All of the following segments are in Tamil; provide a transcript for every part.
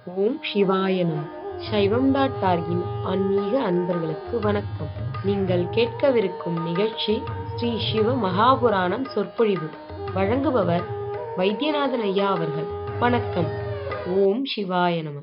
ஓம் சிவாய நம சைவம் டாட் டார்கின் ஆன்மீக அன்பர்களுக்கு வணக்கம் நீங்கள் கேட்கவிருக்கும் நிகழ்ச்சி ஸ்ரீ சிவ மகாபுராணம் சொற்பொழிவு வழங்குபவர் வைத்தியநாதன் ஐயா அவர்கள் வணக்கம் ஓம் சிவாய நம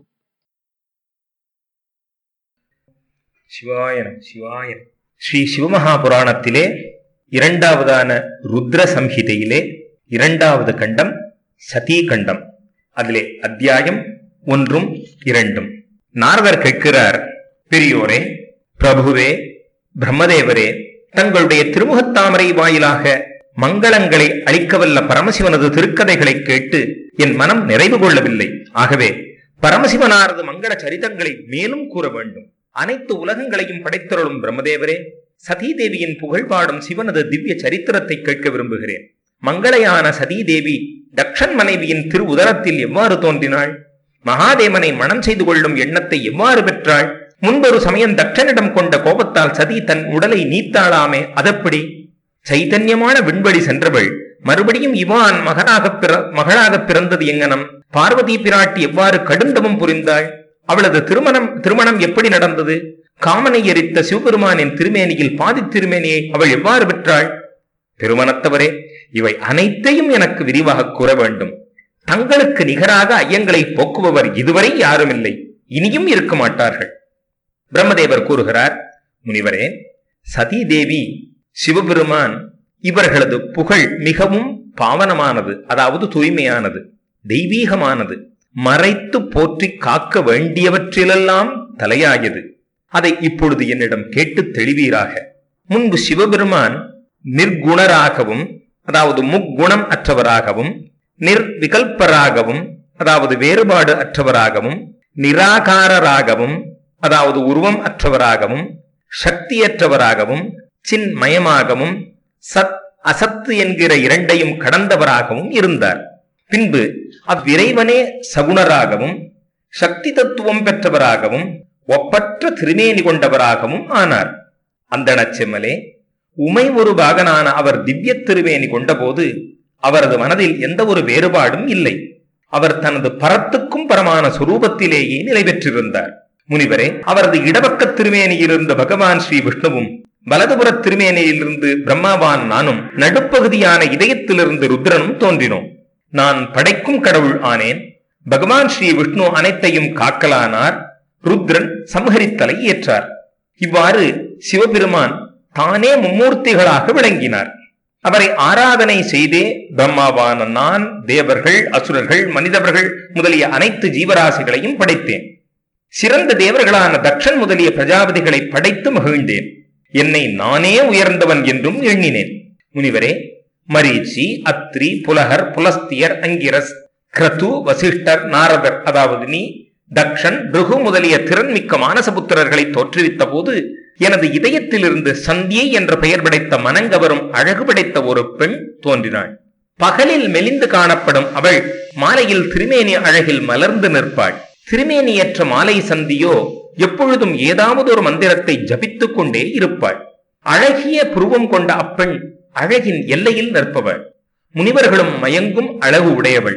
சிவாயனம் சிவாயனம் ஸ்ரீ சிவமகாபுராணத்திலே இரண்டாவதான ருத்ர சம்ஹிதையிலே இரண்டாவது கண்டம் சதீ கண்டம் அதிலே அத்தியாயம் ஒன்றும் இரண்டும் நாரதர் கேட்கிறார் பெரியோரே பிரபுவே பிரம்மதேவரே தங்களுடைய திருமுகத்தாமரை வாயிலாக மங்களங்களை அளிக்கவல்ல பரமசிவனது திருக்கதைகளை கேட்டு என் மனம் நிறைவு கொள்ளவில்லை ஆகவே பரமசிவனாரது மங்கள சரிதங்களை மேலும் கூற வேண்டும் அனைத்து உலகங்களையும் படைத்தருளும் பிரம்மதேவரே சதீதேவியின் புகழ் பாடும் சிவனது திவ்ய சரித்திரத்தை கேட்க விரும்புகிறேன் மங்களையான சதீதேவி தக்ஷன் மனைவியின் திரு உதரத்தில் எவ்வாறு தோன்றினாள் மகாதேவனை மனம் செய்து கொள்ளும் எண்ணத்தை எவ்வாறு பெற்றாள் முன்பொரு சமயம் தக்ஷனிடம் கொண்ட கோபத்தால் சதி தன் உடலை நீத்தாளாமே அதப்படி சைதன்யமான விண்வெளி சென்றவள் மறுபடியும் இவான் மகனாக பிற மகளாக பிறந்தது எங்கனம் பார்வதி பிராட்டி எவ்வாறு கடுந்தவம் புரிந்தாள் அவளது திருமணம் திருமணம் எப்படி நடந்தது காமனை எரித்த சிவபெருமானின் திருமேனியில் பாதி திருமேனியை அவள் எவ்வாறு பெற்றாள் திருமணத்தவரே இவை அனைத்தையும் எனக்கு விரிவாக கூற வேண்டும் தங்களுக்கு நிகராக ஐயங்களை போக்குபவர் இதுவரை யாரும் இல்லை இனியும் இருக்க மாட்டார்கள் பிரம்மதேவர் கூறுகிறார் முனிவரே சதி தேவி சிவபெருமான் இவர்களது புகழ் மிகவும் பாவனமானது அதாவது தூய்மையானது தெய்வீகமானது மறைத்து போற்றி காக்க வேண்டியவற்றிலெல்லாம் தலையாயது அதை இப்பொழுது என்னிடம் கேட்டு தெளிவீராக முன்பு சிவபெருமான் நிர்குணராகவும் அதாவது முக்குணம் அற்றவராகவும் நிர்விகல்பராகவும் அதாவது வேறுபாடு அற்றவராகவும் நிராகாரராகவும் அதாவது உருவம் அற்றவராகவும் சக்தியற்றவராகவும் சின்மயமாகவும் சத் அசத்து என்கிற இரண்டையும் கடந்தவராகவும் இருந்தார் பின்பு அவ்விறைவனே சகுணராகவும் சக்தி தத்துவம் பெற்றவராகவும் ஒப்பற்ற திருமேனி கொண்டவராகவும் ஆனார் அந்தணச் செம்மலே உமை ஒரு பாகனான அவர் திவ்ய திருமேனி கொண்டபோது அவரது மனதில் எந்த ஒரு வேறுபாடும் இல்லை அவர் தனது பரத்துக்கும் பரமான சுரூபத்திலேயே நிலை பெற்றிருந்தார் முனிவரே அவரது இடபக்க திருமேனியிலிருந்த பகவான் ஸ்ரீ விஷ்ணுவும் வலதுபுற திருமேனியிலிருந்து பிரம்மாவான் நானும் நடுப்பகுதியான இதயத்திலிருந்து ருத்ரனும் தோன்றினோம் நான் படைக்கும் கடவுள் ஆனேன் பகவான் ஸ்ரீ விஷ்ணு அனைத்தையும் காக்கலானார் ருத்ரன் சம்ஹரித்தலை ஏற்றார் இவ்வாறு சிவபெருமான் தானே மும்மூர்த்திகளாக விளங்கினார் அவரை ஆராதனை செய்தே பிரம்மாவான நான் தேவர்கள் அசுரர்கள் மனிதவர்கள் முதலிய அனைத்து ஜீவராசிகளையும் படைத்தேன் சிறந்த தேவர்களான தக்ஷன் முதலிய பிரஜாபதிகளை படைத்து மகிழ்ந்தேன் என்னை நானே உயர்ந்தவன் என்றும் எண்ணினேன் முனிவரே மரீச்சி அத்ரி புலகர் புலஸ்தியர் அங்கிரஸ் கிரது வசிஷ்டர் நாரதர் அதாவது நீ தக்ஷன் பிருகு முதலிய திறன்மிக்க மானசபுத்திரர்களை தோற்றுவித்த போது எனது இதயத்திலிருந்து சந்தியை என்ற பெயர் படைத்த மனங்கவரும் அழகு படைத்த ஒரு பெண் தோன்றினாள் பகலில் மெலிந்து காணப்படும் அவள் மாலையில் திருமேனி அழகில் மலர்ந்து நிற்பாள் திருமேனியற்ற மாலை சந்தியோ எப்பொழுதும் ஏதாவது ஒரு மந்திரத்தை ஜபித்துக் கொண்டே இருப்பாள் அழகிய புருவம் கொண்ட அப்பெண் அழகின் எல்லையில் நிற்பவள் முனிவர்களும் மயங்கும் அழகு உடையவள்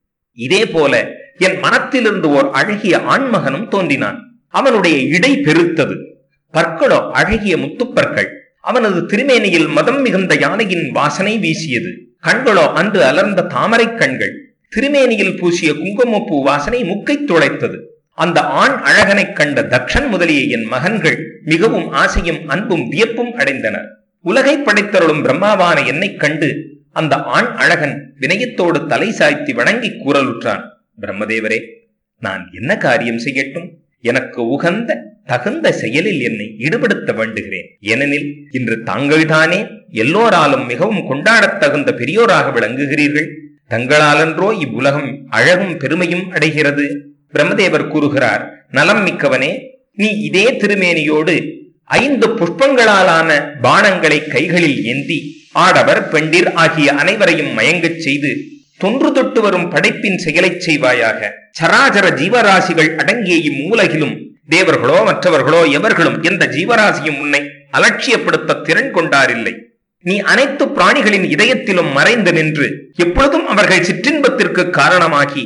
இதே போல என் மனத்திலிருந்து ஓர் அழகிய ஆண்மகனும் தோன்றினான் அவனுடைய இடை பெருத்தது பற்களோ அழகிய முத்துப்பற்கள் அவனது திருமேனியில் மதம் மிகுந்த யானையின் வாசனை வீசியது கண்களோ அன்று அலர்ந்த தாமரை கண்கள் திருமேனியில் பூசிய குங்குமப்பூ வாசனை முக்கை துளைத்தது அந்த ஆண் அழகனை கண்ட தக்ஷன் முதலிய என் மகன்கள் மிகவும் ஆசையும் அன்பும் வியப்பும் அடைந்தனர் உலகை படைத்தருளும் பிரம்மாவான என்னைக் கண்டு அந்த ஆண் அழகன் வினயத்தோடு தலை சாய்த்தி வணங்கி கூறலுற்றான் பிரம்மதேவரே நான் என்ன காரியம் செய்யட்டும் எனக்கு உகந்த தகுந்த செயலில் என்னை ஈடுபடுத்த வேண்டுகிறேன் ஏனெனில் இன்று தாங்கள்தானே எல்லோராலும் மிகவும் கொண்டாடத் தகுந்த பெரியோராக விளங்குகிறீர்கள் தங்களாலன்றோ இவ்வுலகம் அழகும் பெருமையும் அடைகிறது பிரம்மதேவர் கூறுகிறார் நலம் மிக்கவனே நீ இதே திருமேனியோடு ஐந்து புஷ்பங்களாலான பானங்களை கைகளில் ஏந்தி ஆடவர் பெண்டிர் ஆகிய அனைவரையும் மயங்கச் செய்து தொன்று தொட்டு வரும் படைப்பின் செயலைச் செய்வாயாக சராசர ஜீவராசிகள் அடங்கிய இம்மூலகிலும் தேவர்களோ மற்றவர்களோ எவர்களும் எந்த ஜீவராசியும் உன்னை அலட்சியப்படுத்த திறன் கொண்டாரில்லை நீ அனைத்து பிராணிகளின் இதயத்திலும் மறைந்து நின்று எப்பொழுதும் அவர்கள் சிற்றின்பத்திற்கு காரணமாகி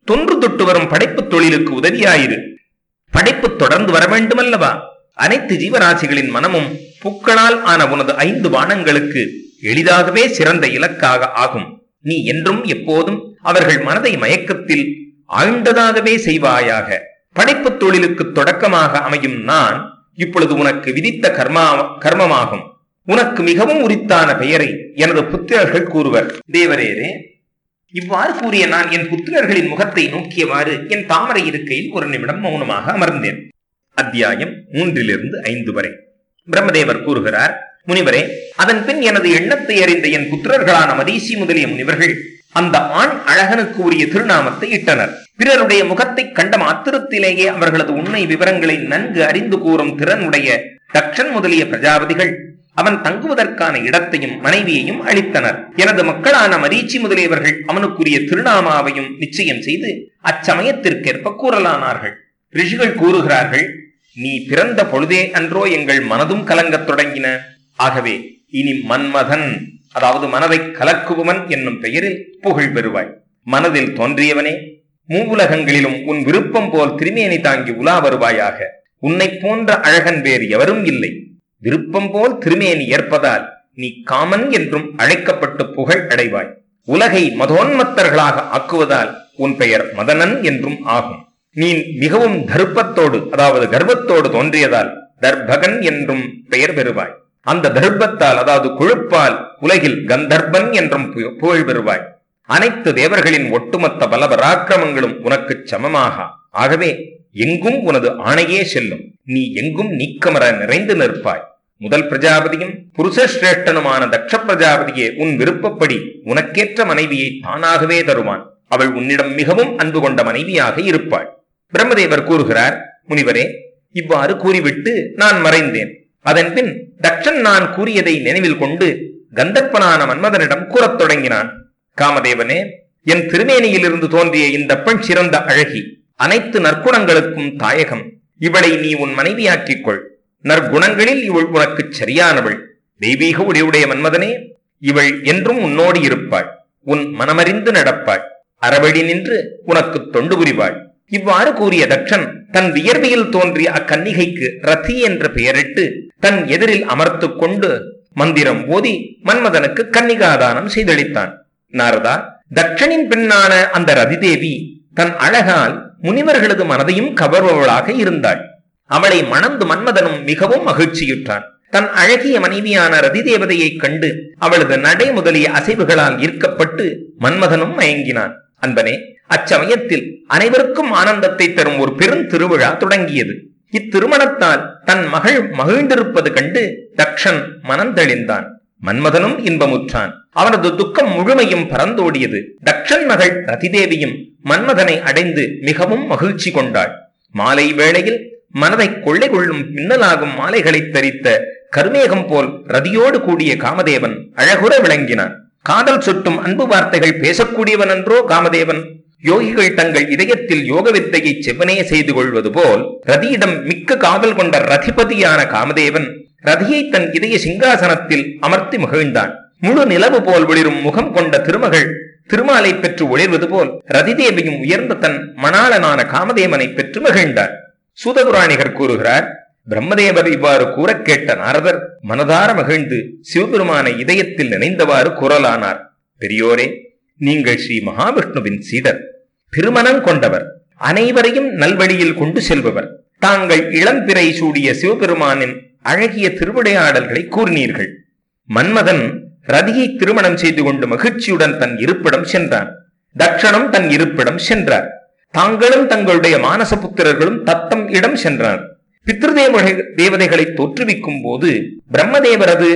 தொன்று தொட்டு வரும் படைப்புத் தொழிலுக்கு உதவியாயிரு படைப்பு தொடர்ந்து வர வேண்டுமல்லவா அனைத்து ஜீவராசிகளின் மனமும் பூக்களால் ஆன உனது ஐந்து பானங்களுக்கு எளிதாகவே சிறந்த இலக்காக ஆகும் நீ என்றும் எப்போதும் அவர்கள் மனதை மயக்கத்தில் ஆழ்ந்ததாகவே செய்வாயாக படைப்புத் தொழிலுக்கு தொடக்கமாக அமையும் நான் இப்பொழுது உனக்கு விதித்த கர்மா கர்மமாகும் உனக்கு மிகவும் உரித்தான பெயரை எனது புத்திரர்கள் கூறுவர் தேவரேரே இவ்வாறு கூறிய நான் என் புத்திரர்களின் முகத்தை நோக்கியவாறு என் தாமரை இருக்கையில் ஒரு நிமிடம் மௌனமாக அமர்ந்தேன் அத்தியாயம் மூன்றிலிருந்து ஐந்து வரை பிரம்மதேவர் கூறுகிறார் முனிவரே அதன் பின் எனது எண்ணத்தை அறிந்த என் புத்திரர்களான மதீசி முதலிய முனிவர்கள் அந்த ஆண் அழகனுக்கு உரிய திருநாமத்தை இட்டனர் பிறருடைய முகத்தை கண்ட மாத்திரத்திலேயே அவர்களது உண்மை விவரங்களை நன்கு அறிந்து கூறும் திறனுடைய தக்ஷன் முதலிய பிரஜாபதிகள் அவன் தங்குவதற்கான இடத்தையும் மனைவியையும் அளித்தனர் எனது மக்களான மரீச்சி முதலியவர்கள் அவனுக்குரிய திருநாமாவையும் நிச்சயம் செய்து அச்சமயத்திற்கேற்ப கூறலானார்கள் ரிஷிகள் கூறுகிறார்கள் நீ பிறந்த பொழுதே அன்றோ எங்கள் மனதும் கலங்கத் தொடங்கின ஆகவே இனி மன்மதன் அதாவது மனதை கலக்குபவன் என்னும் பெயரில் புகழ் பெறுவாய் மனதில் தோன்றியவனே மூவுலகங்களிலும் உன் விருப்பம் போல் திருமேனி தாங்கி உலா வருவாயாக உன்னை போன்ற அழகன் வேறு எவரும் இல்லை விருப்பம் போல் திருமேனி ஏற்பதால் நீ காமன் என்றும் அழைக்கப்பட்டு புகழ் அடைவாய் உலகை மதோன்மத்தர்களாக ஆக்குவதால் உன் பெயர் மதனன் என்றும் ஆகும் நீ மிகவும் தர்ப்பத்தோடு அதாவது கர்வத்தோடு தோன்றியதால் தர்பகன் என்றும் பெயர் பெறுவாய் அந்த தர்ப்பத்தால் அதாவது கொழுப்பால் உலகில் கந்தர்பன் என்றும் பு- புகழ் பெறுவாய் அனைத்து தேவர்களின் ஒட்டுமொத்த பல பராக்கிரமங்களும் உனக்கு சமமாக ஆகவே எங்கும் உனது ஆணையே செல்லும் நீ எங்கும் நீக்கமர நிறைந்து நிற்பாய் முதல் பிரஜாபதியும் புருஷஸ்ரேஷ்டனுமான தக்ஷ பிரஜாபதியே உன் விருப்பப்படி உனக்கேற்ற மனைவியை தானாகவே தருவான் அவள் உன்னிடம் மிகவும் அன்பு கொண்ட மனைவியாக இருப்பாள் பிரம்மதேவர் கூறுகிறார் முனிவரே இவ்வாறு கூறிவிட்டு நான் மறைந்தேன் அதன்பின் தக்ஷன் நான் கூறியதை நினைவில் கொண்டு கந்தர்ப்பனான மன்மதனிடம் கூறத் தொடங்கினான் காமதேவனே என் திருமேனியிலிருந்து தோன்றிய இந்த பெண் சிறந்த அழகி அனைத்து நற்குணங்களுக்கும் தாயகம் இவளை நீ உன் மனைவியாக்கிக் கொள் நற்குணங்களில் இவள் உனக்கு சரியானவள் தெய்வீக உடையுடைய மன்மதனே இவள் என்றும் உன்னோடு இருப்பாள் உன் மனமறிந்து நடப்பாள் அறவழி நின்று உனக்கு தொண்டு புரிவாள் இவ்வாறு கூறிய தக்ஷன் தன் வியர்வையில் தோன்றிய அக்கன்னிகைக்கு ரதி என்ற பெயரிட்டு தன் எதிரில் அமர்த்துக் கொண்டு மந்திரம் ஓதி மன்மதனுக்கு கன்னிகாதானம் செய்தளித்தான் நாரதா தக்ஷனின் பெண்ணான அந்த ரதிதேவி தன் அழகால் முனிவர்களது மனதையும் கவர்பவளாக இருந்தாள் அவளை மணந்து மன்மதனும் மிகவும் மகிழ்ச்சியுற்றான் தன் அழகிய மனைவியான ரதி தேவதையைக் கண்டு அவளது நடை முதலிய அசைவுகளால் ஈர்க்கப்பட்டு மன்மதனும் மயங்கினான் அன்பனே அச்சமயத்தில் அனைவருக்கும் ஆனந்தத்தை தரும் ஒரு பெரும் திருவிழா தொடங்கியது இத்திருமணத்தால் தன் மகள் மகிழ்ந்திருப்பது கண்டு தக்ஷன் மனந்தெளிந்தான் மன்மதனும் இன்பமுற்றான் அவனது துக்கம் முழுமையும் பறந்தோடியது தக்ஷன் மகள் ரதிதேவியும் மன்மதனை அடைந்து மிகவும் மகிழ்ச்சி கொண்டாள் மாலை வேளையில் மனதை கொள்ளை கொள்ளும் மின்னலாகும் மாலைகளை தரித்த கருமேகம் போல் ரதியோடு கூடிய காமதேவன் அழகுற விளங்கினான் காதல் சுட்டும் அன்பு வார்த்தைகள் பேசக்கூடியவன் என்றோ காமதேவன் யோகிகள் தங்கள் இதயத்தில் யோக வித்தையை செவ்வனே செய்து கொள்வது போல் ரதியிடம் மிக்க காதல் கொண்ட ரதிபதியான காமதேவன் ரதியை தன் இதய சிங்காசனத்தில் அமர்த்தி மகிழ்ந்தான் முழு நிலவு போல் ஒளிரும் முகம் கொண்ட திருமகள் திருமாலை பெற்று ஒளிர்வது போல் ரதிதேவியும் உயர்ந்த தன் மணாளனான காமதேவனை பெற்று மகிழ்ந்தார் சூதபுராணிகர் கூறுகிறார் பிரம்மதேவர் இவ்வாறு கூறக் கேட்ட நாரதர் மனதார மகிழ்ந்து சிவபெருமானை இதயத்தில் நினைந்தவாறு குரலானார் பெரியோரே நீங்கள் ஸ்ரீ மகாவிஷ்ணுவின் சீடர் திருமணம் கொண்டவர் அனைவரையும் நல்வழியில் கொண்டு செல்பவர் தாங்கள் இளம்பிறை சூடிய சிவபெருமானின் அழகிய திருவிளையாடல்களை கூறினீர்கள் மன்மதன் ரதியை திருமணம் செய்து கொண்டு மகிழ்ச்சியுடன் தன் இருப்பிடம் சென்றான் தக்ஷனும் தன் இருப்பிடம் சென்றார் தாங்களும் தங்களுடைய மானச புத்திரர்களும் தத்தம் இடம் சென்றனர் பித்ருதேவ தேவதைகளை தோற்றுவிக்கும் போது பிரம்மதேவரது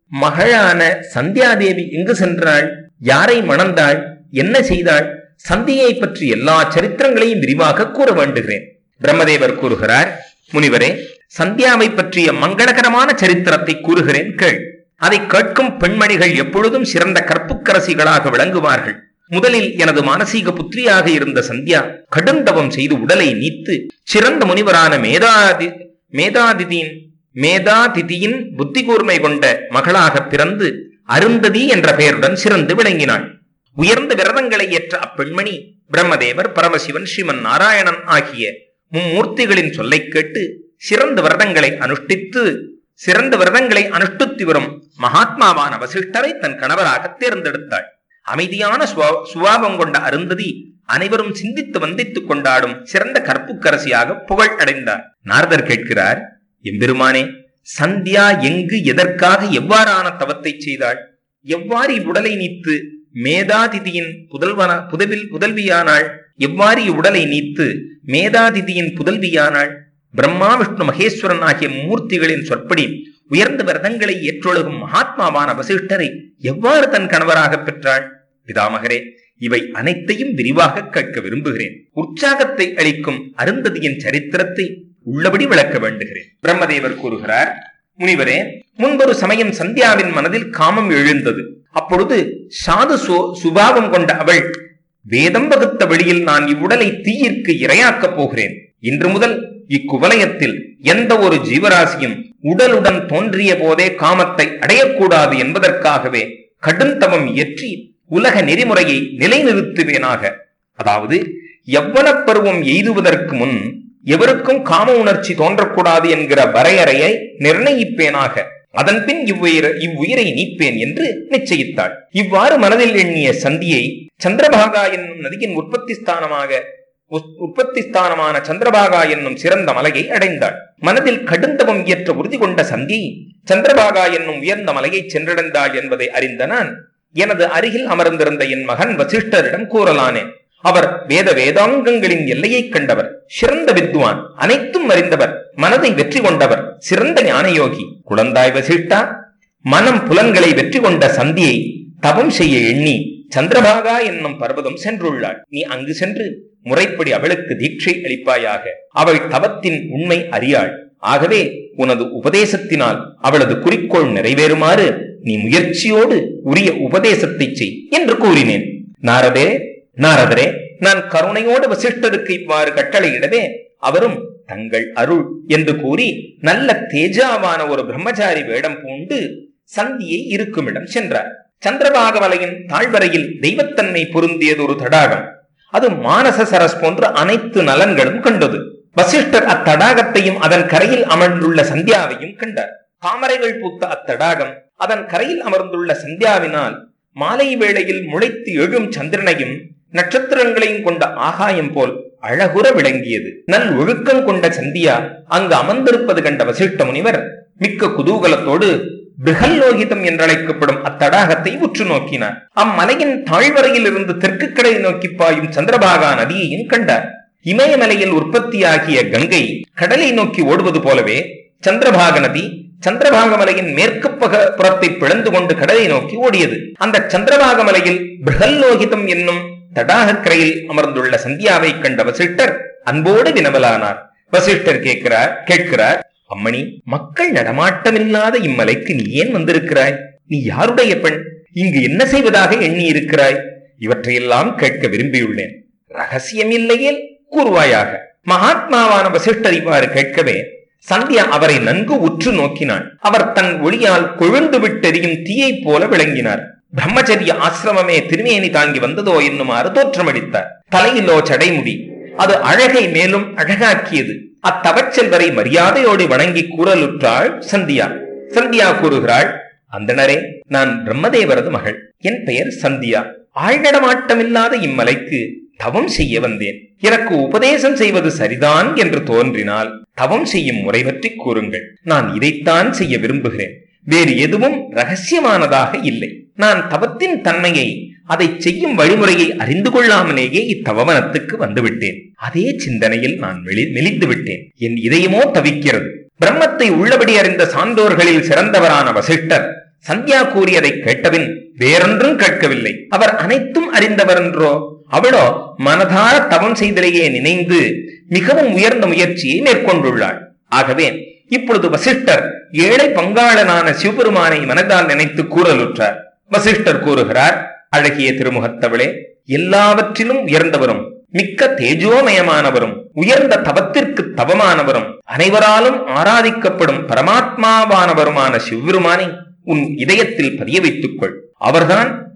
மகளான சந்தியாதேவி எங்கு சென்றாள் யாரை மணந்தாள் என்ன செய்தாள் சந்தியை பற்றி எல்லா சரித்திரங்களையும் விரிவாக கூற வேண்டுகிறேன் பிரம்மதேவர் கூறுகிறார் முனிவரே சந்தியாவை பற்றிய மங்களகரமான சரித்திரத்தை கூறுகிறேன் கேள் அதை கேட்கும் பெண்மணிகள் எப்பொழுதும் சிறந்த கற்புக்கரசிகளாக விளங்குவார்கள் முதலில் எனது மானசீக புத்திரியாக இருந்த சந்தியா கடுந்தவம் செய்து உடலை நீத்து சிறந்த முனிவரான மேதாதி மேதாதிதியின் மேதாதிதியின் புத்தி கூர்மை கொண்ட மகளாக பிறந்து அருந்ததி என்ற பெயருடன் சிறந்து விளங்கினாள் உயர்ந்த விரதங்களை ஏற்ற அப்பெண்மணி பிரம்மதேவர் பரமசிவன் ஸ்ரீமன் நாராயணன் ஆகிய மும்மூர்த்திகளின் சொல்லைக் கேட்டு சிறந்த விரதங்களை அனுஷ்டித்து சிறந்த விரதங்களை அனுஷ்டித்து வரும் மகாத்மாவான வசிஷ்டரை தன் கணவராக தேர்ந்தெடுத்தாள் அமைதியான சுவா- சுபாவம் கொண்ட அருந்ததி அனைவரும் சிந்தித்து வந்தித்துக் கொண்டாடும் சிறந்த கற்புக்கரசியாக புகழ் அடைந்தார் நாரதர் கேட்கிறார் எம்பெருமானே சந்தியா எங்கு எதற்காக எவ்வாறான தவத்தை செய்தாள் எவ்வாறு இவ்வுடலை நீத்து மேதாதிதியின் புதல்வன புதவில் புதல்வியானாள் எவ்வாறு இவ்வுடலை நீத்து மேதாதிதியின் புதல்வியானாள் பிரம்மா விஷ்ணு மகேஸ்வரன் ஆகிய மூர்த்திகளின் சொற்படி உயர்ந்த விரதங்களை ஏற்றொழுகும் மகாத்மாவான வசிஷ்டரை எவ்வாறு தன் கணவராக பெற்றாள் பிதாமகரே இவை அனைத்தையும் விரிவாக கேட்க விரும்புகிறேன் உற்சாகத்தை அளிக்கும் அருந்ததியின் சரித்திரத்தை உள்ளபடி விளக்க வேண்டுகிறேன் பிரம்மதேவர் கூறுகிறார் முனிவரே முன்பொரு சமயம் சந்தியாவின் மனதில் காமம் எழுந்தது அப்பொழுது சாது சு- சுபாவம் கொண்ட அவள் வேதம் வகுத்த வழியில் நான் இவ்வுடலை தீயிற்கு இரையாக்கப் போகிறேன் இன்று முதல் இக்குவலயத்தில் எந்த ஒரு ஜீவராசியும் உடலுடன் தோன்றிய போதே காமத்தை அடையக்கூடாது என்பதற்காகவே கடுந்தவம் இயற்றி உலக நெறிமுறையை நிலைநிறுத்துவேனாக அதாவது யவ்வனப் பருவம் எய்துவதற்கு முன் எவருக்கும் காம உணர்ச்சி தோன்றக்கூடாது என்கிற வரையறையை நிர்ணயிப்பேனாக அதன்பின் இவ்வுயிர இவ்வுயிரை நீப்பேன் என்று நிச்சயித்தாள் இவ்வாறு மனதில் எண்ணிய சந்தியை சந்திரபாகா என்னும் நதியின் உற்பத்தி ஸ்தானமாக உத்- உற்பத்தி ஸ்தானமான சந்திரபாகா என்னும் சிறந்த மலையை அடைந்தாள் மனதில் கடுந்தவம் இயற்ற உறுதி கொண்ட சந்தி சந்திரபாகா என்னும் உயர்ந்த மலையை சென்றடைந்தாள் என்பதை அறிந்த நான் எனது அருகில் அமர்ந்திருந்த என் மகன் வசிஷ்டரிடம் கூறலானேன் அவர் வேத வேதாங்கங்களின் எல்லையைக் கண்டவர் சிறந்த வித்வான் அனைத்தும் அறிந்தவர் மனதை வெற்றி கொண்டவர் சிறந்த ஞானயோகி குழந்தாய் வசிஷ்டா மனம் புலன்களை வெற்றி கொண்ட சந்தியை தவம் செய்ய எண்ணி சந்திரபாகா என்னும் பர்வதம் சென்றுள்ளாள் நீ அங்கு சென்று முறைப்படி அவளுக்கு தீட்சை அளிப்பாயாக அவள் தவத்தின் உண்மை அறியாள் ஆகவே உனது உபதேசத்தினால் அவளது குறிக்கோள் நிறைவேறுமாறு நீ முயற்சியோடு உரிய உபதேசத்தை செய் என்று கூறினேன் நாரதே நாரதரே நான் கருணையோடு வசிஷ்டருக்கு இவ்வாறு கட்டளையிடவே அவரும் தங்கள் அருள் என்று கூறி நல்ல தேஜாவான ஒரு பிரம்மச்சாரி வேடம் பூண்டு சந்தியை இருக்குமிடம் சென்றார் சந்திரபாக மலையின் தாழ்வரையில் தெய்வத்தன்மை பொருந்தியது ஒரு தடாகம் அது மானச சரஸ் போன்ற அனைத்து நலன்களும் கண்டது வசிஷ்டர் அத்தடாகத்தையும் அதன் கரையில் அமர்ந்துள்ள சந்தியாவையும் கண்டார் தாமரைகள் பூத்த அத்தடாகம் அதன் கரையில் அமர்ந்துள்ள சந்தியாவினால் மாலை வேளையில் முளைத்து எழும் சந்திரனையும் நட்சத்திரங்களையும் கொண்ட ஆகாயம் போல் அழகுற விளங்கியது நல் ஒழுக்கம் கொண்ட சந்தியா அங்கு அமர்ந்திருப்பது கண்ட வசிஷ்ட முனிவர் மிக்க குதூகலத்தோடு பிருகல்லோகிதம் என்றழைக்கப்படும் அத்தடாகத்தை உற்று நோக்கினார் அம்மலையின் தாழ்வரையில் இருந்து தெற்கு கடலை நோக்கி பாயும் சந்திரபாகா நதியையும் கண்டார் இமயமலையில் உற்பத்தியாகிய கங்கை கடலை நோக்கி ஓடுவது போலவே சந்திரபாக நதி சந்திரபாக மலையின் மேற்கு பக புறத்தை பிளந்து கொண்டு கடலை நோக்கி ஓடியது அந்த சந்திரபாக மலையில் பிருகல்லோகிதம் என்னும் தடாகக்கரையில் அமர்ந்துள்ள சந்தியாவை கண்ட வசிஷ்டர் அன்போடு வினவலானார் வசிஷ்டர் கேட்கிறார் கேட்கிறார் அம்மணி மக்கள் நடமாட்டமில்லாத இம்மலைக்கு நீ ஏன் வந்திருக்கிறாய் நீ யாருடைய பெண் இங்கு என்ன செய்வதாக எண்ணி இருக்கிறாய் இவற்றையெல்லாம் கேட்க விரும்பியுள்ளேன் ரகசியம் இல்லையே கூறுவாயாக மகாத்மாவான வசிஷ்டர் இவ்வாறு கேட்கவே சந்தியா அவரை நன்கு உற்று நோக்கினாள் அவர் தன் ஒளியால் கொழுந்து விட்டெறியும் தீயைப் போல விளங்கினார் பிரம்மச்சரிய ஆசிரமமே திருமேனி தாங்கி வந்ததோ என்னுமாறு தோற்றமளித்தார் தலையிலோ சடைமுடி அது அழகை மேலும் அழகாக்கியது அத்தவச்செல்வரை மரியாதையோடு வணங்கி கூறலுற்றாள் சந்தியா சந்தியா கூறுகிறாள் அந்தணரே நான் பிரம்மதேவரது மகள் என் பெயர் சந்தியா ஆழ்நடமாட்டமில்லாத இம்மலைக்கு தவம் செய்ய வந்தேன் எனக்கு உபதேசம் செய்வது சரிதான் என்று தோன்றினால் தவம் செய்யும் முறை பற்றி கூறுங்கள் நான் இதைத்தான் செய்ய விரும்புகிறேன் வேறு எதுவும் ரகசியமானதாக இல்லை நான் தவத்தின் தன்மையை அதை செய்யும் வழிமுறையை அறிந்து கொள்ளாமலேயே இத்தவவனத்துக்கு வந்துவிட்டேன் அதே சிந்தனையில் நான் மெலி மெலிந்து விட்டேன் என் இதயமோ தவிக்கிறது பிரம்மத்தை உள்ளபடி அறிந்த சான்றோர்களில் சிறந்தவரான வசிஷ்டர் சந்தியா கூறியதை கேட்டபின் வேறொன்றும் கேட்கவில்லை அவர் அனைத்தும் அறிந்தவர் என்றோ அவளோ மனதார தவம் செய்தலையே நினைந்து மிகவும் உயர்ந்த முயற்சியை மேற்கொண்டுள்ளாள் ஆகவே இப்பொழுது வசிஷ்டர் ஏழை பங்காளனான சிவபெருமானை மனதால் நினைத்து கூறலுற்றார் வசிஷ்டர் கூறுகிறார் அழகிய திருமுகத்தவளே எல்லாவற்றிலும் உயர்ந்தவரும் மிக்க தேஜோமயமானவரும் உயர்ந்த தவத்திற்கு தவமானவரும் அனைவராலும் ஆராதிக்கப்படும் பரமாத்மாவானவருமான சிவபெருமானை உன் இதயத்தில் பதிய வைத்துக் கொள் அவர்தான்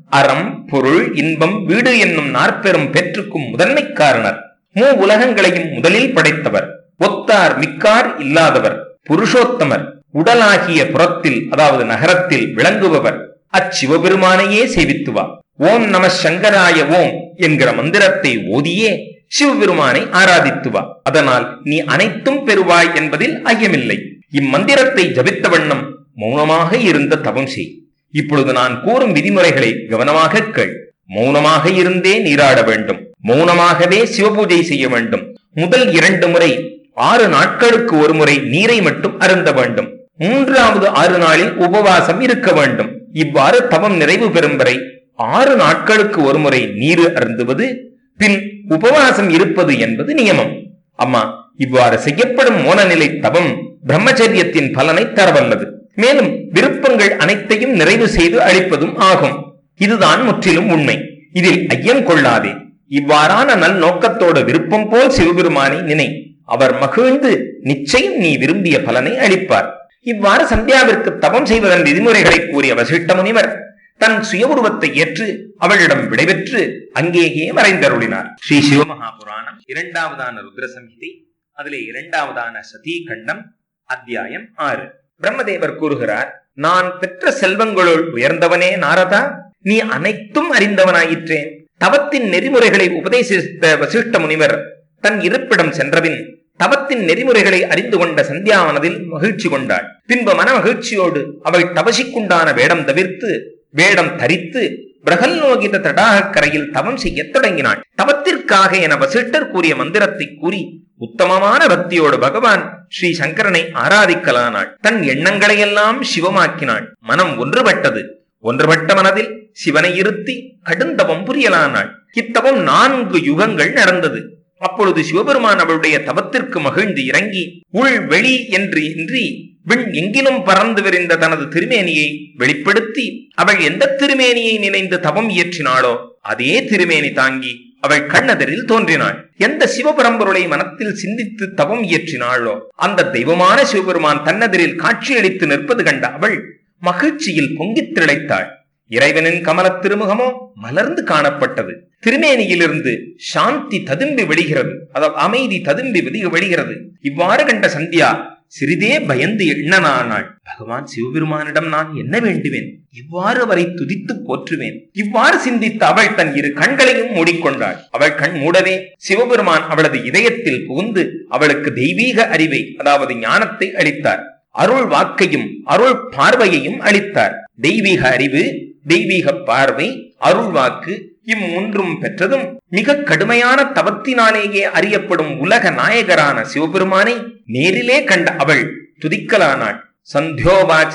அறம் பொருள் இன்பம் வீடு என்னும் நாற்பெரும் பெற்றுக்கும் முதன்மை காரணர் மூ உலகங்களையும் முதலில் படைத்தவர் ஒத்தார் மிக்கார் இல்லாதவர் புருஷோத்தமர் உடலாகிய புறத்தில் அதாவது நகரத்தில் விளங்குபவர் அச்சிவபெருமானையே சேவித்துவா ஓம் நம சங்கராய ஓம் என்கிற மந்திரத்தை ஓதியே சிவபெருமானை ஆராதித்துவா அதனால் நீ அனைத்தும் பெறுவாய் என்பதில் ஐயமில்லை இம்மந்திரத்தை ஜபித்த வண்ணம் மௌனமாக இருந்த தவம் செய் இப்பொழுது நான் கூறும் விதிமுறைகளை கவனமாக கேள் மௌனமாக இருந்தே நீராட வேண்டும் மௌனமாகவே சிவபூஜை செய்ய வேண்டும் முதல் இரண்டு முறை ஆறு நாட்களுக்கு ஒரு முறை நீரை மட்டும் அருந்த வேண்டும் மூன்றாவது ஆறு நாளில் உபவாசம் இருக்க வேண்டும் இவ்வாறு தவம் நிறைவு பெறும் வரை ஆறு நாட்களுக்கு ஒரு முறை நீர் அருந்துவது பின் உபவாசம் இருப்பது என்பது நியமம் அம்மா இவ்வாறு செய்யப்படும் மோனநிலை தவம் பிரம்மச்சரியத்தின் பலனை தரவல்லது மேலும் விருப்பங்கள் அனைத்தையும் நிறைவு செய்து அளிப்பதும் ஆகும் இதுதான் முற்றிலும் உண்மை இதில் ஐயம் கொள்ளாதே இவ்வாறான நல் நோக்கத்தோட விருப்பம் போல் சிவபெருமானை நினை அவர் மகிழ்ந்து நிச்சயம் நீ விரும்பிய பலனை அளிப்பார் இவ்வாறு சந்தியாவிற்கு தவம் செய்வதன் விதிமுறைகளை கூறிய வசிஷ்ட முனிவர் தன் சுய உருவத்தை ஏற்று அவளிடம் விடைபெற்று அங்கேயே மறைந்தருளினார் ஸ்ரீ சிவமகாபுராணம் இரண்டாவதான ருத்ர சம்ஹிதை அதிலே இரண்டாவதான சதீ கண்டம் அத்தியாயம் ஆறு பிரம்மதேவர் கூறுகிறார் நான் பெற்ற செல்வங்களுள் உயர்ந்தவனே நாரதா நீ அனைத்தும் அறிந்தவனாயிற்றேன் தவத்தின் நெறிமுறைகளை உபதேசித்த வசிஷ்ட முனிவர் தன் இருப்பிடம் சென்றபின் தவத்தின் நெறிமுறைகளை அறிந்து கொண்ட சந்தியாவனதில் மகிழ்ச்சி கொண்டாள் பின்பு மன மகிழ்ச்சியோடு அவள் தவசிக்குண்டான வேடம் தவிர்த்து வேடம் தரித்து பிரகல்நோகித தடாகக் கரையில் தவம் செய்யத் தொடங்கினாள் தவத்திற்காக என வசிஷ்டர் கூறிய மந்திரத்தை கூறி உத்தமமான பக்தியோடு பகவான் ஸ்ரீ சங்கரனை ஆராதிக்கலானாள் தன் எண்ணங்களையெல்லாம் சிவமாக்கினாள் மனம் ஒன்றுபட்டது ஒன்றுபட்ட மனதில் சிவனை இருத்தி கடுந்தவம் புரியலானாள் இத்தவம் நான்கு யுகங்கள் நடந்தது அப்பொழுது சிவபெருமான் அவளுடைய தவத்திற்கு மகிழ்ந்து இறங்கி உள் வெளி என்று இன்றி விண் எங்கிலும் பறந்து விரிந்த தனது திருமேனியை வெளிப்படுத்தி அவள் எந்த திருமேனியை நினைந்து தவம் இயற்றினாளோ அதே திருமேனி தாங்கி அவள் கண்ணதரில் தோன்றினாள் எந்த சிவபரம்பொருளை மனத்தில் சிந்தித்து தவம் இயற்றினாளோ அந்த தெய்வமான சிவபெருமான் தன்னெதிரில் காட்சியளித்து நிற்பது கண்ட அவள் மகிழ்ச்சியில் பொங்கித் திளைத்தாள் இறைவனின் கமலத் திருமுகமோ மலர்ந்து காணப்பட்டது திருமேனியிலிருந்து சாந்தி ததும்பி வெளிகிறது அதாவது அமைதி ததும்பி வெளி- வெளிகிறது இவ்வாறு கண்ட சந்தியா சிறிதே பயந்து எண்ணனானாள் பகவான் சிவபெருமானிடம் நான் என்ன வேண்டுவேன் இவ்வாறு அவரை துதித்து போற்றுவேன் இவ்வாறு சிந்தித்த அவள் தன் இரு கண்களையும் மூடிக்கொண்டாள் அவள் கண் மூடவே சிவபெருமான் அவளது இதயத்தில் புகுந்து அவளுக்கு தெய்வீக அறிவை அதாவது ஞானத்தை அளித்தார் அருள் வாக்கையும் அருள் பார்வையையும் அளித்தார் தெய்வீக அறிவு தெய்வீக பார்வை அருள் வாக்கு இம்மூன்றும் பெற்றதும் மிக கடுமையான தவத்தினாலேயே அறியப்படும் உலக நாயகரான சிவபெருமானை நேரிலே கண்ட அவள் துதிக்கலானாள் சந்தியோவாச்ச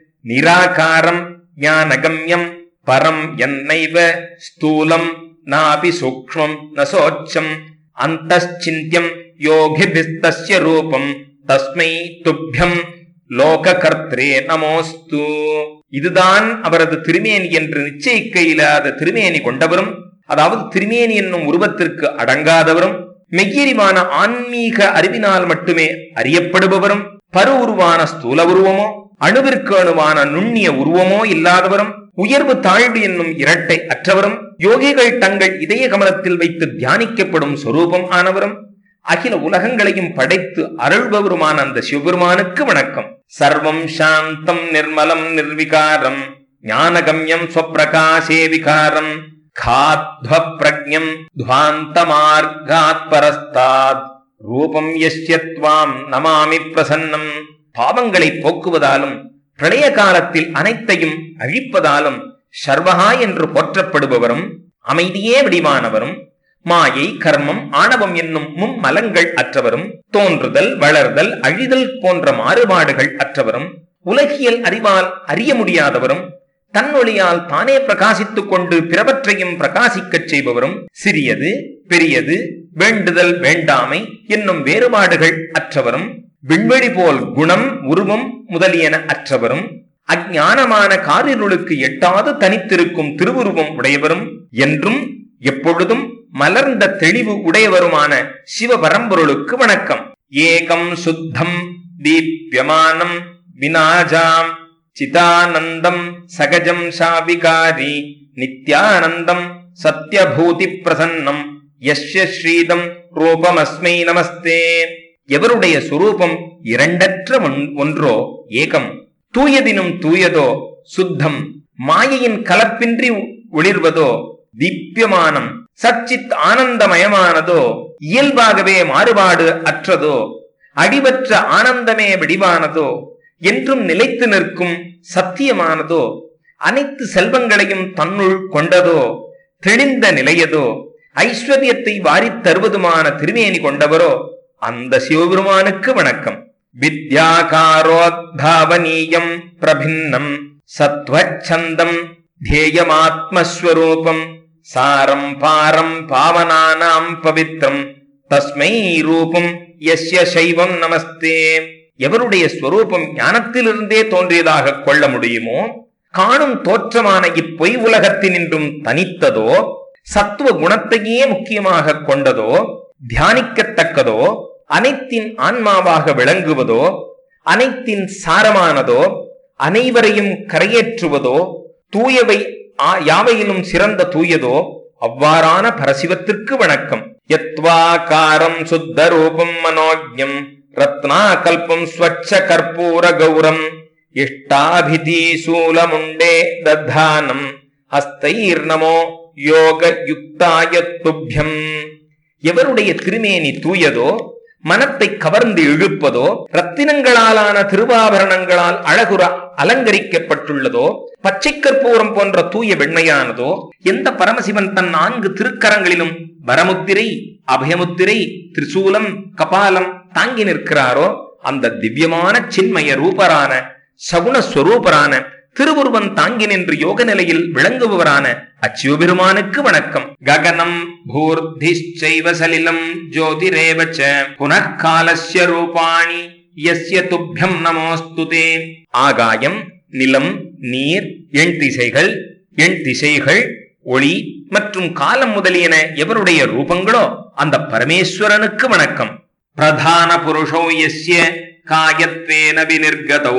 நிராகாரம் ஞானகம்யம் பரம் என்னைவ ஸ்தூலம் நாபி சூக்ஷ்மம் நசோச்சம் அந்தச்சிந்தியம் யோகிபிஸ்தஸ்ய ரூபம் தஸ்மை துப்பியம் லோககர்த்தரே நமோஸ்து இதுதான் அவரது திருமேனி என்று நிச்சயிக்க இயலாத திருமேனி கொண்டவரும் அதாவது திருமேனி என்னும் உருவத்திற்கு அடங்காதவரும் மெய்யறிவான ஆன்மீக அறிவினால் மட்டுமே அறியப்படுபவரும் பரு உருவான ஸ்தூல உருவமோ அணுவிற்கு அணுவான நுண்ணிய உருவமோ இல்லாதவரும் உயர்வு தாழ்வு என்னும் இரட்டை அற்றவரும் யோகிகள் தங்கள் இதய கமலத்தில் வைத்து தியானிக்கப்படும் சொரூபம் ஆனவரும் அகில உலகங்களையும் படைத்து அருள்பவருமான அந்த சிவபெருமானுக்கு வணக்கம் சர்வம் சாந்தம் நிர்மலம் நிர்விகாரம் ஞானகம்யம் ஸ்வப்பிரகாசே விகாரம் காத்வ பிரஜம் துவாந்த மார்காத் பரஸ்தாத் ரூபம் யஸ்யத்வாம் நமாமி பிரசன்னம் பாவங்களை போக்குவதாலும் பிரளய காலத்தில் அனைத்தையும் அழிப்பதாலும் சர்வகா என்று போற்றப்படுபவரும் அமைதியே வடிவானவரும் மாயை கர்மம் ஆணவம் என்னும் மும்மலங்கள் அற்றவரும் தோன்றுதல் வளர்தல் அழிதல் போன்ற மாறுபாடுகள் அற்றவரும் உலகியல் அறிவால் அறிய முடியாதவரும் தன்னொழியால் தானே பிரகாசித்துக் கொண்டு பிறவற்றையும் பிரகாசிக்கச் செய்பவரும் சிறியது பெரியது வேண்டுதல் வேண்டாமை என்னும் வேறுபாடுகள் அற்றவரும் விண்வெளி போல் குணம் உருவம் முதலியன அற்றவரும் அஞ்ஞானமான காரிருளுக்கு எட்டாது தனித்திருக்கும் திருவுருவம் உடையவரும் என்றும் எப்பொழுதும் மலர்ந்த தெளிவு உடையவருமான சிவபரம்பொருளுக்கு வணக்கம் ஏகம் சுத்தம் தீப்யமானம் வினாஜாம் சிதானந்தம் சகஜம் சாவிகாரி நித்யானந்தம் சத்யபூதி பிரசன்னம் யஸ்ய ஸ்ரீதம் ரூபமஸ்மை நமஸ்தே எவருடைய சுரூபம் இரண்டற்ற ஒன்- ஒன்றோ ஏகம் தூயதினும் தூயதோ சுத்தம் மாயையின் கலப்பின்றி ஒளிர்வதோ தீப்யமானம் சச்சித் ஆனந்தமயமானதோ இயல்பாகவே மாறுபாடு அற்றதோ அடிவற்ற ஆனந்தமே வடிவானதோ என்றும் நிலைத்து நிற்கும் சத்தியமானதோ அனைத்து செல்வங்களையும் தன்னுள் கொண்டதோ தெளிந்த நிலையதோ ஐஸ்வர்யத்தை வாரித் தருவதுமான திருமேனி கொண்டவரோ அந்த சிவபெருமானுக்கு வணக்கம் வித்யாகாரோத்பாவனீயம் பிரபின்னம் சத்வச்சந்தம் தேயமாத்மஸ்வரூபம் சாரம் பாரம் பாவனானாம் பவித்ரம் தஸ்மை ரூபம் யஸ்ய சைவம் நமஸ்தே எவருடைய ஸ்வரூபம் ஞானத்திலிருந்தே தோன்றியதாக கொள்ள முடியுமோ காணும் தோற்றமான இப்பொய் உலகத்தினின்றும் தனித்ததோ சத்துவ குணத்தையே முக்கியமாக கொண்டதோ தியானிக்கத்தக்கதோ அனைத்தின் ஆன்மாவாக விளங்குவதோ அனைத்தின் சாரமானதோ அனைவரையும் கரையேற்றுவதோ தூயவை ஆ- யாவையிலும் சிறந்த தூயதோ அவ்வாறான பரசிவத்திற்கு வணக்கம் யத்வாகாரம் சுத்த ரூபம் மனோஜம் ரத்னாகல்பம் ஸ்வச்ச கற்பூர கௌரம் இஷ்டாபிதி சூலமுண்டே தத்தானம் ஹஸ்தைர்நமோ யோக யுக்தாய துப்யம் எவருடைய திருமேனி தூயதோ மனத்தை கவர்ந்து இழுப்பதோ ரத்தினங்களாலான திருவாபரணங்களால் அழகுற அலங்கரிக்கப்பட்டுள்ளதோ பச்சை கற்பூரம் போன்ற தூய வெண்மையானதோ எந்த பரமசிவன் தன் நான்கு திருக்கரங்களிலும் வரமுத்திரை அபயமுத்திரை திரிசூலம் கபாலம் தாங்கி நிற்கிறாரோ அந்த திவ்யமான சின்மய ரூபரான சகுணஸ்வரூபரான திருவுருவன் தாங்கி நின்று யோக நிலையில் விளங்குபவரான அச்சிவபெருமானுக்கு வணக்கம் ககனம் பூர்திச்சைவ சலிலம் ஜோதிரேவ ச புனః காலஸ்ய ரூபாணி யஸ்ய துப்யம் நமோஸ்துதே ஆகாயம் நிலம் நீர் எண் திசைகள் எண் திசைகள் ஒளி மற்றும் காலம் முதலியன எவருடைய ரூபங்களோ அந்த பரமேஸ்வரனுக்கு வணக்கம் பிரதான புருஷோ யஸ்ய காயத்வேன விநிர்கதௌ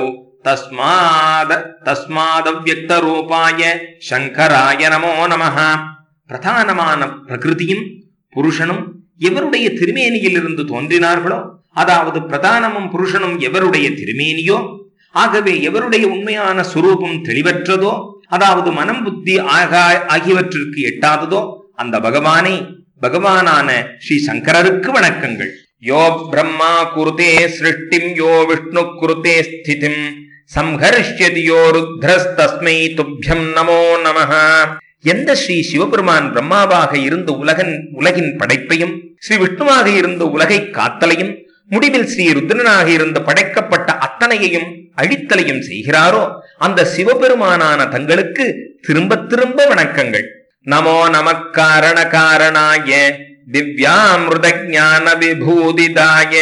தஸ்மாத தஸ்மாதவ்யக்த ரூபாய சங்கராய நமோ நமஹ பிரதானமான பிரகிருதியும் புருஷனும் எவருடைய திருமேனியிலிருந்து தோன்றினார்களோ அதாவது பிரதானமும் புருஷனும் எவருடைய திருமேனியோ ஆகவே எவருடைய உண்மையான சுரூபம் தெளிவற்றதோ அதாவது மனம் புத்தி ஆகா ஆகியவற்றிற்கு எட்டாததோ அந்த பகவானை பகவானான ஸ்ரீ சங்கரருக்கு வணக்கங்கள் யோ பிரம்மா குருதே சிருஷ்டிம் யோ விஷ்ணு குருதே ஸ்திதிம் சம்ஹர்ஷ்யதி யோ ருத்ரஸ்தஸ்மை துப்யம் நமோ நமஹ எந்த ஸ்ரீ சிவபெருமான் பிரம்மாவாக இருந்து உலகன் உலகின் படைப்பையும் ஸ்ரீ விஷ்ணுவாக இருந்து உலகை காத்தலையும் முடிவில் ஸ்ரீ ருத்ரனாக இருந்து படைக்கப்பட்ட அத்தனையையும் அழித்தலையும் செய்கிறாரோ அந்த சிவபெருமானான தங்களுக்கு திரும்ப திரும்ப வணக்கங்கள் நமோ நமக்காரண காரணாய திவ்யாமிருத ஞான விபூதிதாய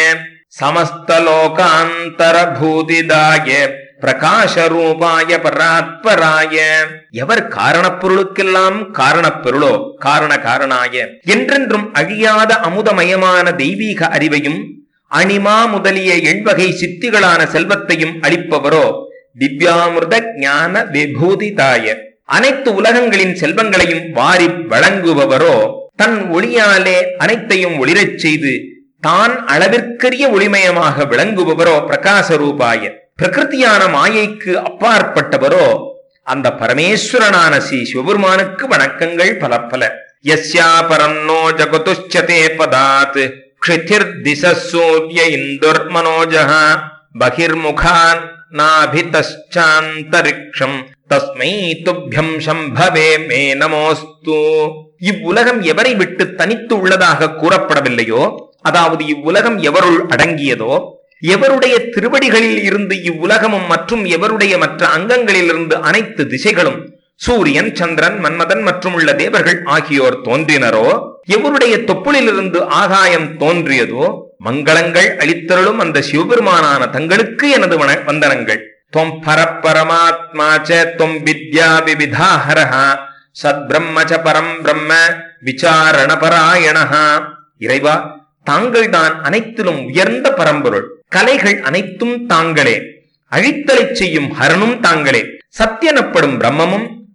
சமஸ்தலோகாந்தர பூதிதாய பிரகாச ரூபாய பராத்பராய எவர் காரணப் பொருளுக்கெல்லாம் காரணப் பொருளோ காரண காரணாய என்றென்றும் அழியாத அமுதமயமான தெய்வீக அறிவையும் அணிமா முதலிய எண்வகை சித்திகளான செல்வத்தையும் அளிப்பவரோ திவ்யாமிர்த ஞான விபூதிதாய அனைத்து உலகங்களின் செல்வங்களையும் வாரி வழங்குபவரோ தன் ஒளியாலே அனைத்தையும் ஒளிரச் செய்து தான் அளவிற்கரிய ஒளிமயமாக விளங்குபவரோ பிரகாச ரூபாய பிரகிருதியான மாயைக்கு அப்பாற்பட்டவரோ அந்த பரமேஸ்வரனான ஸ்ரீ சிவபெருமானுக்கு வணக்கங்கள் பல பல யஸ்யா பரன்னோ ஜகதுஷ்சதே பதாத் க்ஷிதிர் திச சூரிய இந்துர் மனோஜஹ பகிர்முகான் நாபிதச்சாந்தரிக்ஷம் தஸ்மை துப்யம் சம்பவே மே நமோஸ்து இவ்வுலகம் எவரை விட்டு தனித்து உள்ளதாக கூறப்படவில்லையோ அதாவது இவ்வுலகம் எவருள் அடங்கியதோ எவருடைய திருவடிகளில் இருந்து இவ்வுலகமும் மற்றும் எவருடைய மற்ற அங்கங்களிலிருந்து அனைத்து திசைகளும் சூரியன் சந்திரன் மன்மதன் மற்றும் உள்ள தேவர்கள் ஆகியோர் தோன்றினரோ எவருடைய தொப்புளிலிருந்து ஆகாயம் தோன்றியதோ மங்களங்கள் அளித்தருளும் அந்த சிவபெருமானான தங்களுக்கு எனது வன- வந்தனங்கள் தொம் பரப்பரமாத்மா ச தொம் வித்யா விவிதாஹரஹ சத்பிரம்ம ச பரம் பிரம்ம விசாரணபராயணஹா இறைவா தாங்கள் தான் அனைத்திலும் உயர்ந்த பரம்பொருள் கலைகள் அனைத்தும் தாங்களே அழித்தலைச் செய்யும் ஹரனும் தாங்களே சத்தியனப்படும் பிரம்மமும்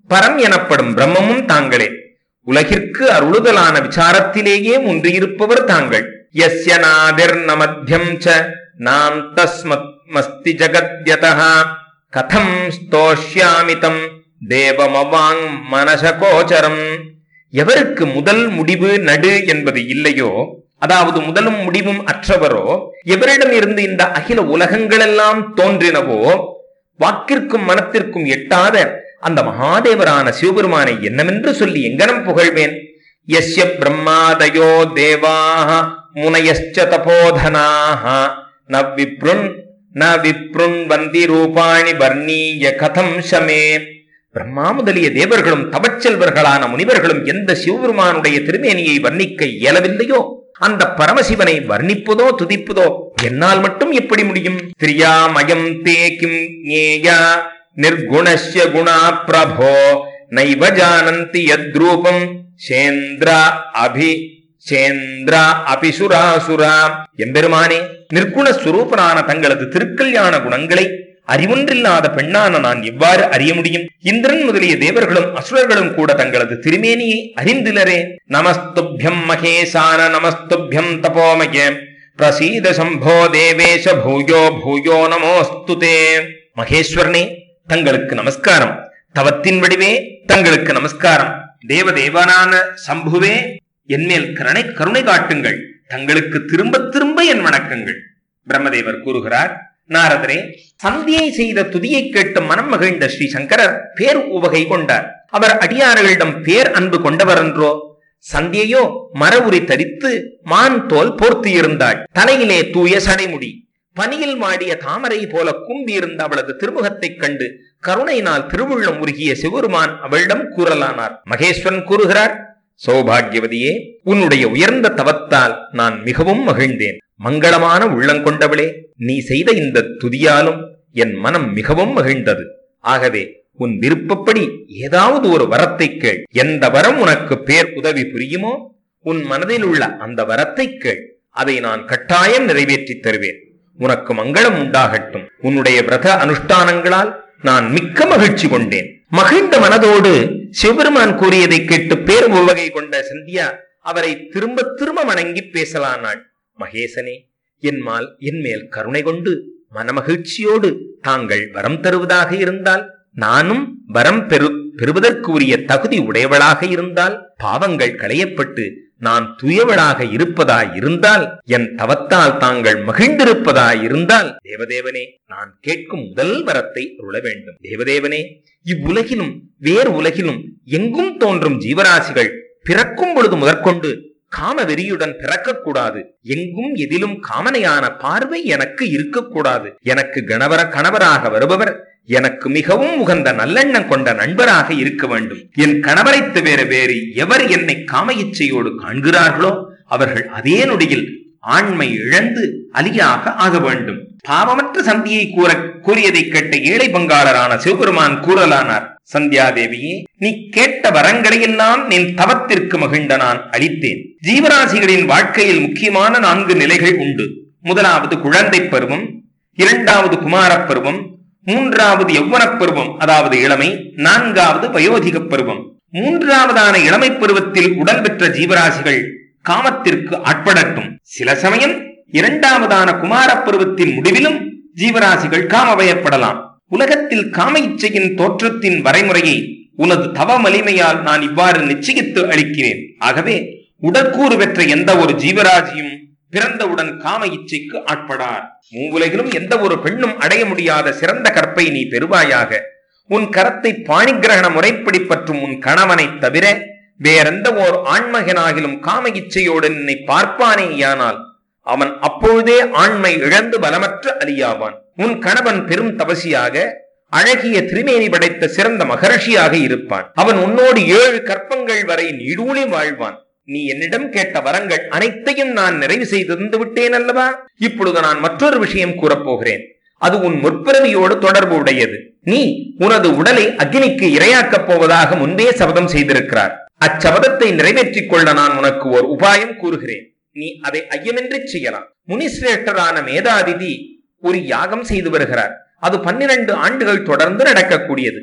பரம் எனப்படும் பிரம்மமும் தாங்களே உலகிற்கு அருளுதலான விசாரத்திலேயே முன்றியிருப்பவர் தாங்கள் யஸ்ய நாதிர் நமத்தியம் ச நாம் தஸ்மத் மஸ்தி ஜகத்யதா கதம் ஸ்தோஷ்யாமிதம் தேவமவாங் மனசகோச்சரம் எவருக்கு முதல் முடிவு நடு என்பது இல்லையோ அதாவது முதலும் முடிவும் அற்றவரோ எவரிடம் இருந்து இந்த அகில உலகங்களெல்லாம் தோன்றினவோ வாக்கிற்கும் மனத்திற்கும் எட்டாத அந்த மகாதேவரான சிவபெருமானை என்னவென்று சொல்லி எங்கனம் புகழ்வேன் யஸ்ய பிரம்மாதயோ தேவாக முனயச்ச தபோதனாக ந விப்ருன் ந விப்ருன் வந்தி ரூபாணி வர்ணீய கதம் சமே பிரம்மா முதலிய தேவர்களும் தவச்செல்வர்களான முனிவர்களும் எந்த சிவபெருமானுடைய திருமேனியை வர்ணிக்க இயலவில்லையோ அந்த பரமசிவனை வர்ணிப்பதோ துதிப்பதோ என்னால் மட்டும் எப்படி முடியும் திரியாமயம் தே கிம் ஞேயா நிர்குணஸ்ய குணா பிரபோ நைவ ஜானந்தி யத்ரூபம் சேந்திரா அபி சேந்திரா அபிசுராசுரா எம்பெருமானே நிர்குண சுரூபனான தங்களது திருக்கல்யாண குணங்களை அறிவொன்றில்லாத பெண்ணான நான் எவ்வாறு அறிய முடியும் இந்திரன் முதலிய தேவர்களும் அசுரர்களும் கூட தங்களது திருமேனியை அறிந்திலரே நமஸ்துபியம் மகேசான நமஸ்துபியம் தபோமய பிரசீத சம்போ தேவேஷ பூயோ பூயோ நமோஸ்துதே மகேஸ்வரனே தங்களுக்கு நமஸ்காரம் தவத்தின் வடிவே தங்களுக்கு நமஸ்காரம் தேவதேவனான சம்புவே என்மேல் கருணை கருணை காட்டுங்கள் தங்களுக்கு திரும்ப திரும்ப என் வணக்கங்கள் பிரம்மதேவர் கூறுகிறார் நாரதரே சந்தியை செய்த துதியை கேட்டு மனம் மகிழ்ந்த ஸ்ரீ சங்கரர் பேர் உவகை கொண்டார் அவர் அடியார்களிடம் பேர் அன்பு கொண்டவர் என்றோ சந்தியையோ மர உரி தரித்து மான் தோல் போர்த்து இருந்தாள் தலையிலே தூய சடைமுடி பனியில் மாடிய தாமரை போல கும்பியிருந்த அவளது திருமுகத்தைக் கண்டு கருணையினால் திருவுள்ளம் உருகிய சிவருமான் அவளிடம் கூறலானார் மகேஸ்வரன் கூறுகிறார் சௌபாகியவதியே உன்னுடைய உயர்ந்த தவத்தால் நான் மிகவும் மகிழ்ந்தேன் மங்களமான உள்ளங்கொண்டவளே நீ செய்த இந்த துதியாலும் என் மனம் மிகவும் மகிழ்ந்தது ஆகவே உன் விருப்பப்படி ஏதாவது ஒரு வரத்தை கேள் எந்த வரம் உனக்கு பேர் உதவி புரியுமோ உன் மனதில் உள்ள அந்த வரத்தை கேள் அதை நான் கட்டாயம் நிறைவேற்றித் தருவேன் உனக்கு மங்களம் உண்டாகட்டும் உன்னுடைய விரத அனுஷ்டானங்களால் நான் மிக்க மகிழ்ச்சி கொண்டேன் மகிழ்ந்த மனதோடு சிவபெருமான் கூறியதை கேட்டு பேர் உவகை கொண்ட சந்தியா அவரை திரும்ப திரும்ப வணங்கி பேசலானாள் மகேசனே என்மால் என்மேல் கருணை கொண்டு மனமகிழ்ச்சியோடு தாங்கள் வரம் தருவதாக இருந்தால் நானும் வரம் பெறு பெறுவதற்கு உரிய தகுதி உடையவளாக இருந்தால் பாவங்கள் களையப்பட்டு நான் தூயவளாக இருப்பதாய் இருந்தால் என் தவத்தால் தாங்கள் மகிழ்ந்திருப்பதாய் இருந்தால் தேவதேவனே நான் கேட்கும் முதல் வரத்தை அருள வேண்டும் தேவதேவனே இவ்வுலகிலும் வேறு உலகிலும் எங்கும் தோன்றும் ஜீவராசிகள் பிறக்கும் பொழுது முதற்கொண்டு காம வெறியுடன் பிறக்கக்கூடாது எங்கும் எதிலும் காமனையான பார்வை எனக்கு இருக்கக்கூடாது எனக்கு கணவர கணவராக வருபவர் எனக்கு மிகவும் உகந்த நல்லெண்ணம் கொண்ட நண்பராக இருக்க வேண்டும் என் கணவரை தவிர வேறு எவர் என்னை காம இச்சையோடு காண்கிறார்களோ அவர்கள் அதே நொடியில் ஆண்மை இழந்து அலியாக ஆக வேண்டும் பாவமற்ற சந்தியை கூற கூறியதை கேட்ட ஏழை பங்காளரான சிவபெருமான் கூறலானார் சந்தியாதேவியே நீ கேட்ட வரங்களை எல்லாம் நின் தவத்திற்கு மகிழ்ந்த நான் அளித்தேன் ஜீவராசிகளின் வாழ்க்கையில் முக்கியமான நான்கு நிலைகள் உண்டு முதலாவது குழந்தை பருவம் இரண்டாவது குமாரப் பருவம் மூன்றாவது யௌவனப் பருவம் அதாவது இளமை நான்காவது வயோதிக பருவம் மூன்றாவதான இளமை பருவத்தில் உடல் பெற்ற ஜீவராசிகள் காமத்திற்கு ஆட்படட்டும் சில சமயம் இரண்டாவதான குமாரப் பருவத்தின் முடிவிலும் ஜீவராசிகள் காமவயப்படலாம் உலகத்தில் காம இச்சையின் தோற்றத்தின் வரைமுறையை உனது தவ வலிமையால் நான் இவ்வாறு நிச்சயித்து அளிக்கிறேன் ஆகவே உடற்கூறு பெற்ற எந்த ஒரு ஜீவராசியும் பிறந்தவுடன் காம இச்சைக்கு ஆட்படார் மூவுலகிலும் எந்த ஒரு பெண்ணும் அடைய முடியாத சிறந்த கற்பை நீ பெறுவாயாக உன் கரத்தை பாணிகிரகண முறைப்படி பற்றும் உன் கணவனைத் தவிர வேறெந்த ஓர் ஆண்மகனாகிலும் காம இச்சையோடு நின்னை பார்ப்பானேயானால் அவன் அப்பொழுதே ஆண்மை இழந்து பலமற்ற அலியாவான் உன் கணவன் பெரும் தவசியாக அழகிய திருமேனி படைத்த சிறந்த மகர்ஷியாக இருப்பான் அவன் உன்னோடு ஏழு கற்பங்கள் வரை நீடூழி வாழ்வான் நீ என்னிடம் கேட்ட வரங்கள் அனைத்தையும் நான் நிறைவு செய்து தந்து விட்டேன் அல்லவா இப்பொழுது நான் மற்றொரு விஷயம் கூறப்போகிறேன் அது உன் முற்பிறவியோடு தொடர்பு உடையது நீ உனது உடலை அக்னிக்கு இரையாக்கப் போவதாக முன்பே சபதம் செய்திருக்கிறார் அச்சபதத்தை நிறைவேற்றிக் கொள்ள நான் உனக்கு ஒரு உபாயம் கூறுகிறேன் நீ அதை ஐயமின்றி செய்யலாம் முனிசிரேஷ்டரான மேதாதிதி ஒரு யாகம் செய்து வருகிறார் அது பன்னிரண்டு ஆண்டுகள் தொடர்ந்து நடக்கக்கூடியது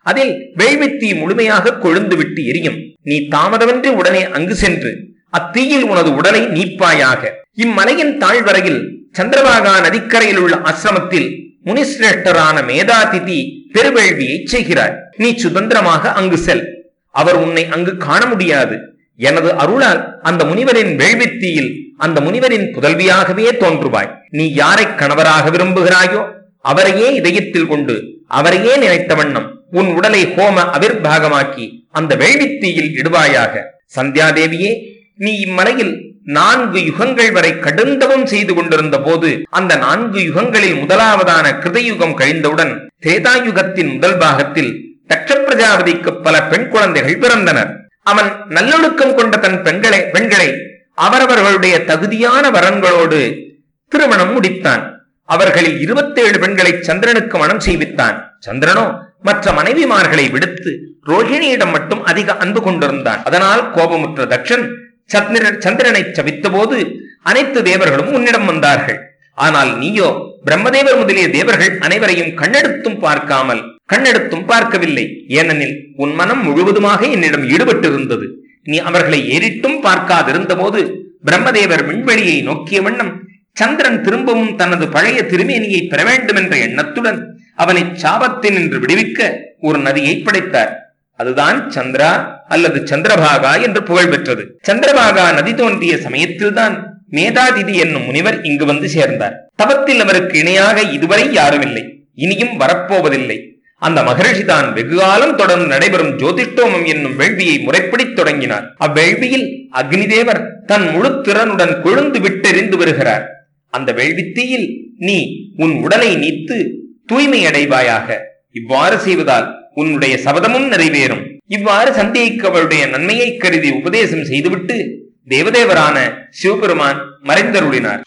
அதில் வேள்வித்தீ முழுமையாக கொழுந்து விட்டு எரியும் நீ தாமதமின்றி உடனே அங்கு சென்று அத்தீயில் உனது உடலை நீப்பாயாக இம்மலையின் தாழ்வரையில் சந்திரபாகா நதிக்கரையில் உள்ள ஆசிரமத்தில் முனிசிரேஷ்டரான மேதாதிதி பெருவேள்வியை செய்கிறார் நீ சுதந்திரமாக அங்கு செல் அவர் உன்னை அங்கு காண முடியாது எனது அருளால் அந்த முனிவரின் வேள்வித்தீயில் அந்த முனிவரின் புதல்வியாகவே தோன்றுவாய் நீ யாரை கணவராக விரும்புகிறாயோ அவரையே இதயத்தில் கொண்டு அவரையே நினைத்த வண்ணம் உன் உடலை ஹோம அவிர்பாகமாக்கி அந்த வேள்வித்தீயில் இடுவாயாக சந்தியாதேவியே நீ இம்மலையில் நான்கு யுகங்கள் வரை கடுந்தவம் செய்து கொண்டிருந்த போது அந்த நான்கு யுகங்களில் முதலாவதான கிருதயுகம் கழிந்தவுடன் திரேதாயுகத்தின் முதல் பாகத்தில் தட்ச பிரஜாபதிக்கு பல பெண் குழந்தைகள் பிறந்தனர் அவன் நல்லொழுக்கம் கொண்ட தன் பெண்களை பெண்களை அவரவர்களுடைய தகுதியான வரன்களோடு திருமணம் முடித்தான் அவர்களில் இருபத்தேழு பெண்களை சந்திரனுக்கு மனம் செய்வித்தான் சந்திரனோ மற்ற மனைவிமார்களை விடுத்து ரோஹிணியிடம் மட்டும் அதிக அன்பு கொண்டிருந்தான் அதனால் கோபமுற்ற தக்ஷன் சந்திரன் சந்திரனை சபித்த போது அனைத்து தேவர்களும் உன்னிடம் வந்தார்கள் ஆனால் நீயோ பிரம்மதேவர் முதலிய தேவர்கள் அனைவரையும் கண்ணெடுத்தும் பார்க்காமல் கண்ணெடுத்தும் பார்க்கவில்லை ஏனெனில் உன் மனம் முழுவதுமாக என்னிடம் ஈடுபட்டிருந்தது நீ அவர்களை ஏறிட்டும் பார்க்காதிருந்த போது பிரம்மதேவர் விண்வெளியை நோக்கிய வண்ணம் சந்திரன் திரும்பவும் தனது பழைய திருமேனியை பெற வேண்டும் என்ற எண்ணத்துடன் அவனை சாபத்தில் நின்று விடுவிக்க ஒரு நதியை படைத்தார் அதுதான் சந்திரா அல்லது சந்திரபாகா என்று புகழ் பெற்றது சந்திரபாகா நதி தோன்றிய சமயத்தில்தான் மேதாதிதி என்னும் முனிவர் இங்கு வந்து சேர்ந்தார் தவத்தில் அவருக்கு இணையாக இதுவரை யாரும் இல்லை இனியும் வரப்போவதில்லை அந்த மகரிஷி தான் வெகுகாலம் தொடர்ந்து நடைபெறும் ஜோதிஷ்டோமம் என்னும் வேள்வியை முறைப்படி தொடங்கினார் அவ்வேள்வியில் அக்னிதேவர் தன் முழு திறனுடன் கொழுந்து விட்டெறிந்து வருகிறார் அந்த வேள்வித்தீயில் நீ உன் உடலை நீத்து தூய்மை அடைவாயாக இவ்வாறு செய்வதால் உன்னுடைய சபதமும் நிறைவேறும் இவ்வாறு சந்தேகிக்க அவளுடைய நன்மையை கருதி உபதேசம் செய்துவிட்டு தேவதேவரான சிவபெருமான் மறைந்தருளினார்